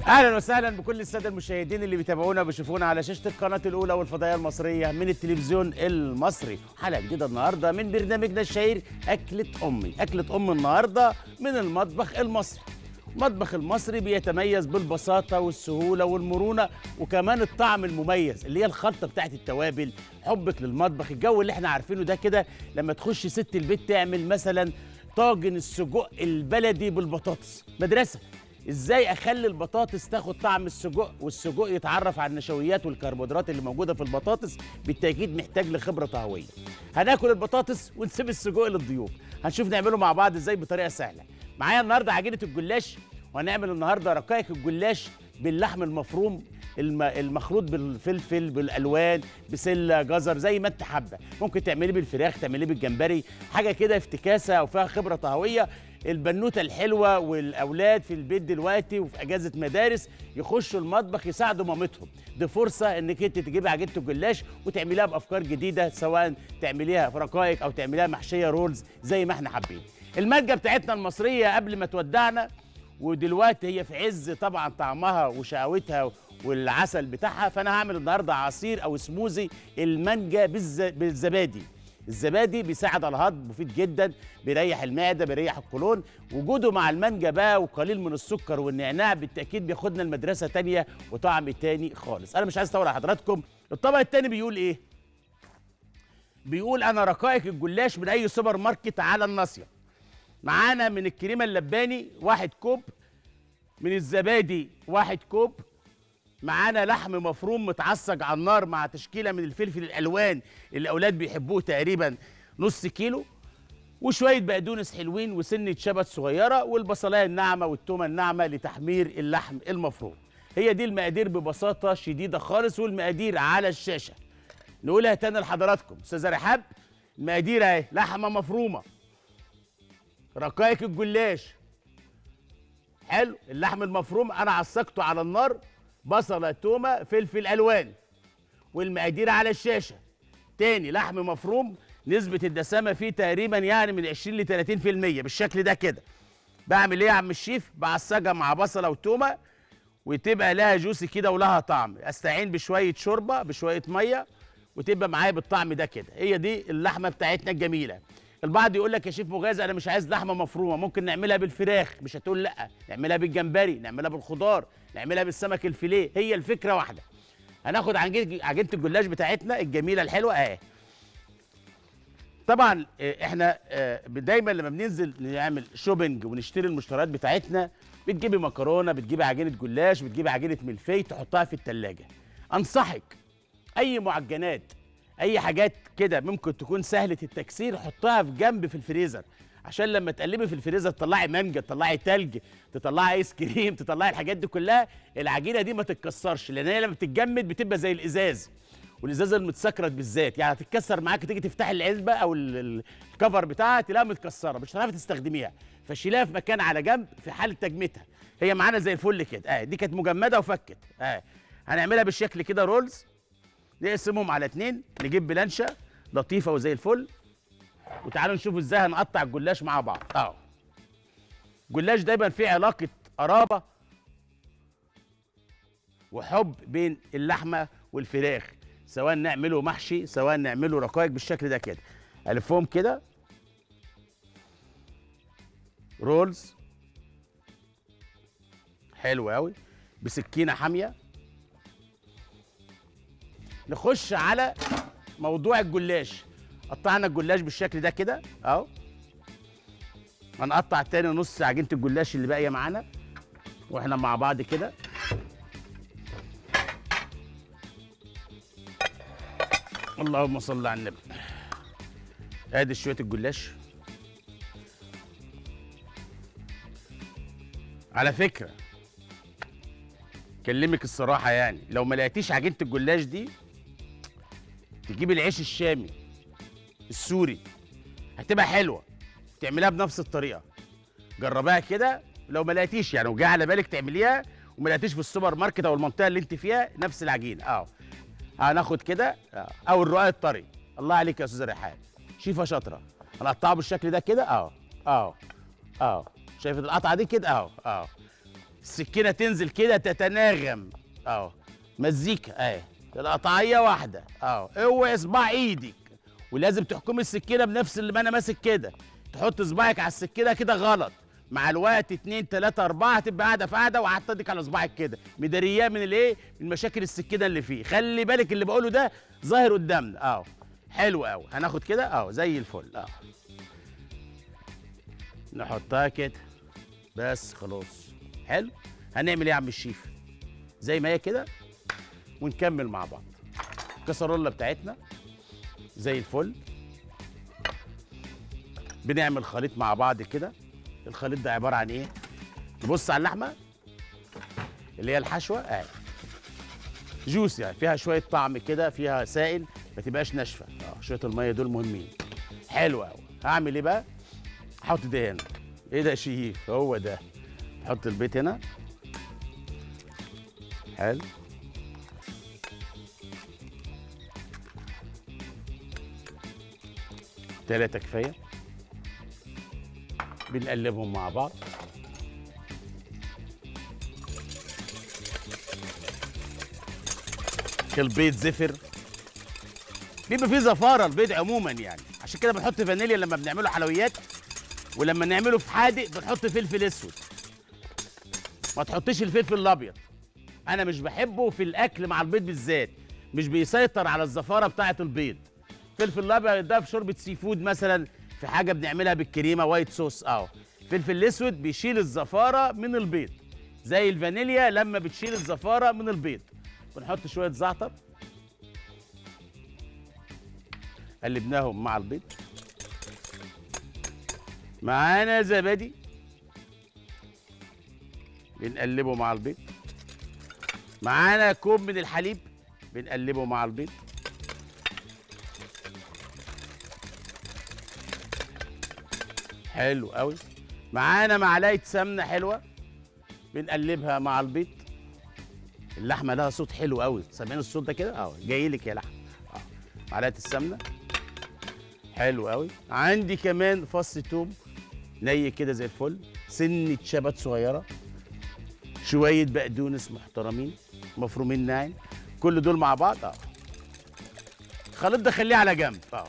اهلا وسهلا بكل الساده المشاهدين اللي بيتابعونا وبيشوفونا على شاشه القناه الاولى والفضائيه المصريه من التلفزيون المصري حلقه جديده النهارده من برنامجنا الشهير اكله امي اكله ام النهارده من المطبخ المصري المطبخ المصري بيتميز بالبساطه والسهوله والمرونه وكمان الطعم المميز اللي هي الخلطه بتاعت التوابل حبك للمطبخ الجو اللي احنا عارفينه ده كده لما تخش ست البيت تعمل مثلا طاجن السجق البلدي بالبطاطس مدرسه ازاي اخلي البطاطس تاخد طعم السجق والسجق يتعرف على النشويات والكربوهيدرات اللي موجوده في البطاطس بالتاكيد محتاج لخبره طهويه هناكل البطاطس ونسيب السجق للضيوف هنشوف نعمله مع بعض ازاي بطريقه سهله معايا النهارده عجينه الجلاش وهنعمل النهارده رقائق الجلاش باللحم المفروم الم- المخلوط بالفلفل بالالوان بسله جزر زي ما انت حابه ممكن تعمليه بالفراخ تعمليه بالجمبري حاجه كده افتكاسه او فيها خبره طهويه البنوته الحلوه والاولاد في البيت دلوقتي وفي اجازه مدارس يخشوا المطبخ يساعدوا مامتهم دي فرصه انك انت تجيبي عجينه الجلاش وتعمليها بافكار جديده سواء تعمليها في رقائق او تعمليها محشيه رولز زي ما احنا حابين المانجا بتاعتنا المصريه قبل ما تودعنا ودلوقتي هي في عز طبعا طعمها وشقاوتها والعسل بتاعها فانا هعمل النهارده عصير او سموزي المانجا بالز... بالزبادي الزبادي بيساعد على الهضم مفيد جدا بيريح المعده بيريح القولون وجوده مع المانجا بقى وقليل من السكر والنعناع بالتاكيد بياخدنا لمدرسه تانية وطعم تاني خالص انا مش عايز اطول على حضراتكم الطبق التاني بيقول ايه بيقول انا رقائق الجلاش من اي سوبر ماركت على الناصيه معانا من الكريمه اللباني واحد كوب من الزبادي واحد كوب معانا لحم مفروم متعصج على النار مع تشكيله من الفلفل الالوان اللي الاولاد بيحبوه تقريبا نص كيلو وشويه بقدونس حلوين وسنه شبت صغيره والبصلايه الناعمه والتومه الناعمه لتحمير اللحم المفروم هي دي المقادير ببساطه شديده خالص والمقادير على الشاشه نقولها تاني لحضراتكم استاذه رحاب المقادير اهي لحمه مفرومه رقائق الجلاش حلو اللحم المفروم انا عصقته على النار بصله تومه فلفل الوان والمقادير على الشاشه تاني لحم مفروم نسبه الدسامه فيه تقريبا يعني من 20 ل 30% بالشكل ده كده بعمل ايه يا عم الشيف بعصجها مع بصله وتومه وتبقى لها جوسي كده ولها طعم استعين بشويه شوربه بشويه ميه وتبقى معايا بالطعم ده كده هي دي اللحمه بتاعتنا الجميله البعض يقول لك يا شيف مغازي انا مش عايز لحمه مفرومه ممكن نعملها بالفراخ مش هتقول لا نعملها بالجمبري نعملها بالخضار نعملها بالسمك الفيليه هي الفكره واحده هناخد عجينه عجينه الجلاش بتاعتنا الجميله الحلوه اهي طبعا آه، احنا آه، دايما لما بننزل نعمل شوبينج ونشتري المشتريات بتاعتنا بتجيبي مكرونه بتجيبي عجينه جلاش بتجيبي عجينه ملفي تحطها في التلاجة انصحك اي معجنات اي حاجات كده ممكن تكون سهله التكسير حطها في جنب في الفريزر عشان لما تقلبي في الفريزر تطلعي مانجا تطلعي تلج تطلعي ايس كريم تطلعي الحاجات دي كلها العجينه دي ما تتكسرش لان هي لما بتتجمد بتبقى زي الازاز والازازه المتسكرت بالذات يعني هتتكسر معاك تيجي تفتحي العلبه او ال- ال- الكفر بتاعها تلاقيها متكسره مش هتعرفي تستخدميها فشيلها في مكان على جنب في حاله تجميدها هي معانا زي الفل كده اه دي كانت مجمده وفكت اه هنعملها بالشكل كده رولز نقسمهم على اتنين نجيب بلانشة لطيفة وزي الفل وتعالوا نشوف ازاي هنقطع الجلاش مع بعض اهو الجلاش دايما فيه علاقة قرابة وحب بين اللحمة والفراخ سواء نعمله محشي سواء نعمله رقائق بالشكل ده كده الفهم كده رولز حلو قوي بسكينة حامية نخش على موضوع الجلاش قطعنا الجلاش بالشكل ده كده اهو هنقطع تاني نص عجينه الجلاش اللي باقيه معانا واحنا مع بعض كده اللهم صل على النبي ادي شويه الجلاش على فكره كلمك الصراحه يعني لو ما لقيتيش عجينه الجلاش دي تجيب العيش الشامي السوري هتبقى حلوه تعملها بنفس الطريقه جربيها كده لو ما لقيتيش يعني وجاي على بالك تعمليها وما لقيتيش في السوبر ماركت او المنطقه اللي انت فيها نفس العجينه اه هناخد كده آه. او الرقاق الطري الله عليك يا استاذ ريحان شيفه شاطره هنقطعه بالشكل ده كده اه اه اه شايف القطعه دي كده اهو اه السكينه تنزل كده تتناغم اهو مزيكا اهي القطعيه واحده اهو اوعي صباع ايدك ولازم تحكمي السكينه بنفس اللي ما انا ماسك كده تحط صباعك على السكينه كده غلط مع الوقت اتنين تلاته اربعه هتبقى قاعده في قاعده وقعدت ايدك على صباعك كده مدارياه من الايه؟ من مشاكل السكينه اللي فيه خلي بالك اللي بقوله ده ظاهر قدامنا اهو حلو قوي هناخد كده اهو زي الفل اهو نحطها كده بس خلاص حلو هنعمل ايه يا عم الشيف زي ما هي كده ونكمل مع بعض الكسرولة بتاعتنا زي الفل بنعمل خليط مع بعض كده الخليط ده عبارة عن ايه نبص على اللحمة اللي هي الحشوة اهي جوس يعني فيها شوية طعم كده فيها سائل ما تبقاش ناشفة اه شوية المية دول مهمين حلو قوي هعمل ايه بقى احط ده هنا ايه ده يا شيف هو ده احط البيت هنا حلو تلاتة كفاية بنقلبهم مع بعض البيض زفر بيبقى فيه زفارة البيض عموما يعني عشان كده بنحط فانيليا لما بنعمله حلويات ولما نعمله في حادق بنحط فلفل اسود ما تحطيش الفلفل الابيض انا مش بحبه في الاكل مع البيض بالذات مش بيسيطر على الزفاره بتاعه البيض فلفل الابيض ده في شوربه سي فود مثلا في حاجه بنعملها بالكريمه وايت صوص اه الفلفل الاسود بيشيل الزفاره من البيض زي الفانيليا لما بتشيل الزفاره من البيض بنحط شويه زعتر قلبناهم مع البيض معانا زبادي بنقلبه مع البيض معانا كوب من الحليب بنقلبه مع البيض حلو قوي معانا معلقه سمنه حلوه بنقلبها مع البيض اللحمه لها صوت حلو قوي سامعين الصوت ده كده اه جاي لك يا لحمه اه معلقه السمنه حلو قوي عندي كمان فص توم ني كده زي الفل سنه شبت صغيره شويه بقدونس محترمين مفرومين ناعم كل دول مع بعض اه الخليط ده خليه على جنب اه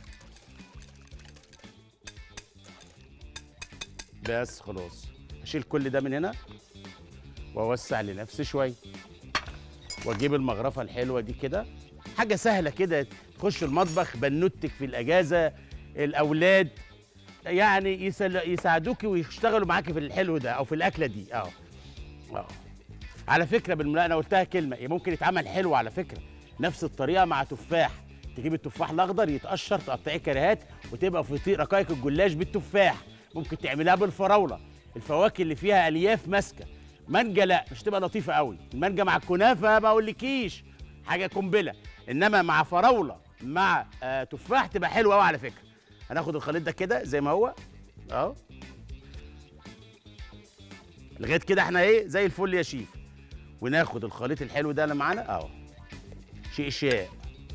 بس خلاص اشيل كل ده من هنا واوسع لنفسي شويه واجيب المغرفه الحلوه دي كده حاجه سهله كده تخش المطبخ بنوتك في الاجازه الاولاد يعني يسل- يساعدوكي ويشتغلوا معاكي في الحلو ده او في الاكله دي اه اه على فكره بالمناسبه انا قلتها كلمه إيه ممكن يتعمل حلو على فكره نفس الطريقه مع تفاح تجيب التفاح الاخضر يتقشر تقطعيه كريهات وتبقى في رقائق الجلاش بالتفاح ممكن تعملها بالفراوله الفواكه اللي فيها الياف ماسكه مانجا لا مش تبقى لطيفه قوي المانجا مع الكنافه ما اقولكيش حاجه قنبله انما مع فراوله مع آه تفاح تبقى حلوه قوي على فكره هناخد الخليط ده كده زي ما هو اهو لغايه كده احنا ايه زي الفل يا شيف وناخد الخليط الحلو ده اللي معانا اهو شقشاق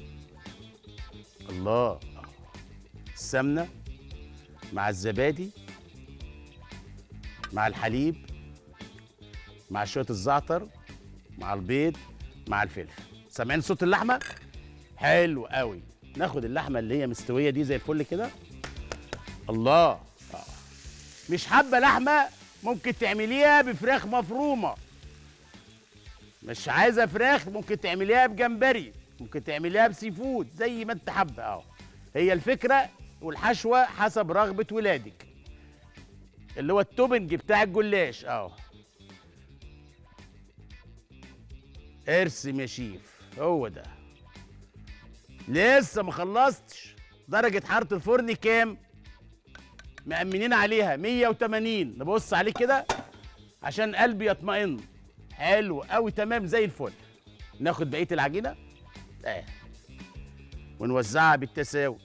الله السمنه مع الزبادي مع الحليب مع شويه الزعتر مع البيض مع الفلفل سامعين صوت اللحمه حلو قوي ناخد اللحمه اللي هي مستويه دي زي الفل كده الله آه. مش حابه لحمه ممكن تعمليها بفراخ مفرومه مش عايزه فراخ ممكن تعمليها بجمبري ممكن تعمليها بسي فود زي ما انت حابه اهو هي الفكره والحشوه حسب رغبه ولادك اللي هو التوبنج بتاع الجلاش اهو ارسم يا شيف هو ده لسه ما خلصتش درجة حرارة الفرن كام؟ مأمنين عليها 180 نبص عليه كده عشان قلبي يطمئن حلو قوي تمام زي الفل ناخد بقية العجينة اه ونوزعها بالتساوي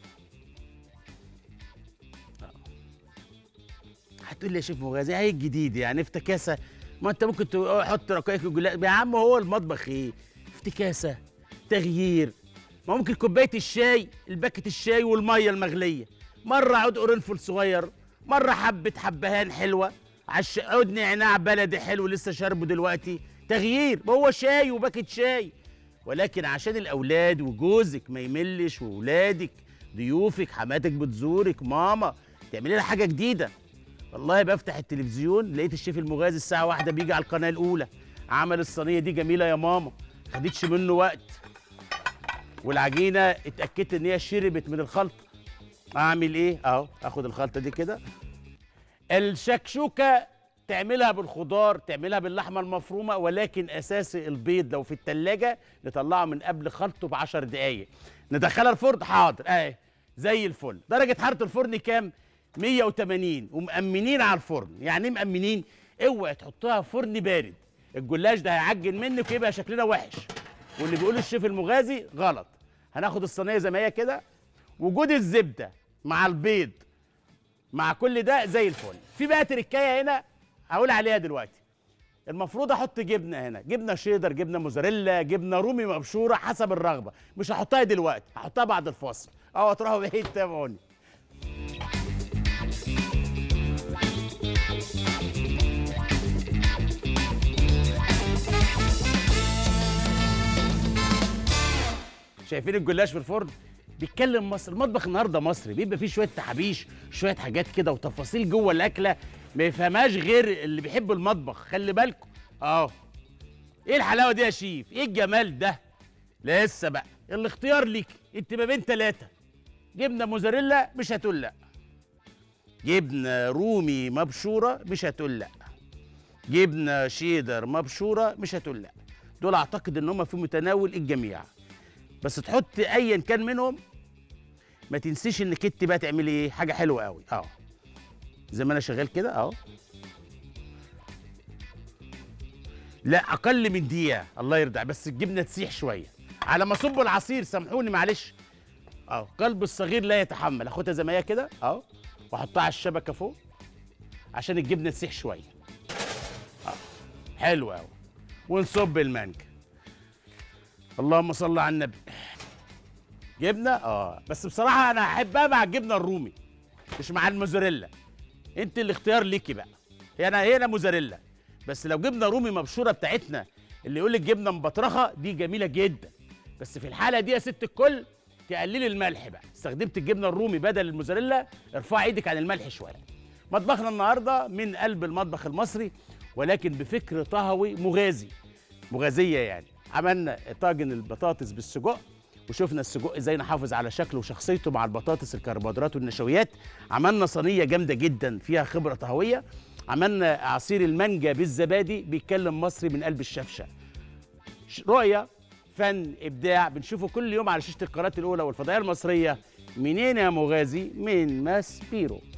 آه. هتقول لي يا شيف مغازي ايه الجديد يعني افتكاسه ما انت ممكن تحط رقائق الجلاش يا عم هو المطبخ ايه افتكاسه تغيير ما ممكن كوبايه الشاي الباكت الشاي والميه المغليه مره عود قرنفل صغير مره حبه حبهان حلوه عش عود نعناع بلدي حلو لسه شاربه دلوقتي تغيير ما هو شاي وباكت شاي ولكن عشان الاولاد وجوزك ما يملش واولادك ضيوفك حماتك بتزورك ماما تعملي لها حاجه جديده والله بفتح التلفزيون لقيت الشيف المغازي الساعه واحدة بيجي على القناه الاولى عمل الصينيه دي جميله يا ماما خدتش منه وقت والعجينه اتاكدت ان هي شربت من الخلطه اعمل ايه اهو اخد الخلطه دي كده الشكشوكه تعملها بالخضار تعملها باللحمه المفرومه ولكن اساس البيض لو في التلاجة نطلعه من قبل خلطه ب 10 دقايق ندخلها الفرن حاضر اهي زي الفل درجه حراره الفرن كام 180 ومأمنين على الفرن يعني ايه مأمنين اوعي تحطها في فرن بارد الجلاش ده هيعجن منك ويبقى شكلنا وحش واللي بيقول الشيف المغازي غلط هناخد الصينيه زي ما هي كده وجود الزبده مع البيض مع كل ده زي الفل في بقى تركايه هنا هقول عليها دلوقتي المفروض احط جبنه هنا جبنه شيدر جبنه موزاريلا جبنه رومي مبشوره حسب الرغبه مش هحطها دلوقتي هحطها بعد الفاصل اه تروحوا بعيد تابعوني شايفين الجلاش في الفرن بيتكلم مصر المطبخ النهارده مصري بيبقى فيه شويه تحابيش شويه حاجات كده وتفاصيل جوه الاكله ما يفهمهاش غير اللي بيحب المطبخ خلي بالكم اه ايه الحلاوه دي يا شيف ايه الجمال ده لسه بقى الاختيار ليك انت ما بين ثلاثه جبنه موزاريلا مش هتقول لا جبنه رومي مبشوره مش هتقول لا جبنه شيدر مبشوره مش هتقول لا دول اعتقد ان هم في متناول الجميع بس تحط ايا كان منهم ما تنسيش انك انت بقى تعملي ايه حاجه حلوه قوي اه زي ما انا شغال كده اهو لا اقل من دقيقه الله يرضى بس الجبنه تسيح شويه على ما اصب العصير سامحوني معلش اهو قلب الصغير لا يتحمل اخدها زي ما هي كده اهو واحطها على الشبكه فوق عشان الجبنه تسيح شويه اه حلو قوي ونصب المانجا اللهم صل على النبي جبنه اه بس بصراحه انا احبها مع الجبنه الرومي مش مع الموزاريلا انت الاختيار ليكي بقى هي انا هنا موزاريلا بس لو جبنه رومي مبشوره بتاعتنا اللي يقول لك جبنه مبطرخه دي جميله جدا بس في الحاله دي يا ست الكل تقللي الملح بقى استخدمت الجبنه الرومي بدل الموزاريلا ارفعي ايدك عن الملح شويه مطبخنا النهارده من قلب المطبخ المصري ولكن بفكر طهوي مغازي مغازيه يعني عملنا طاجن البطاطس بالسجق وشفنا السجق ازاي نحافظ على شكله وشخصيته مع البطاطس الكربوهيدرات والنشويات عملنا صينيه جامده جدا فيها خبره طهويه عملنا عصير المانجا بالزبادي بيتكلم مصري من قلب الشفشه ش- رؤيه فن ابداع بنشوفه كل يوم على شاشه القناه الاولى والفضائيه المصريه منين يا مغازي من ماس بيرو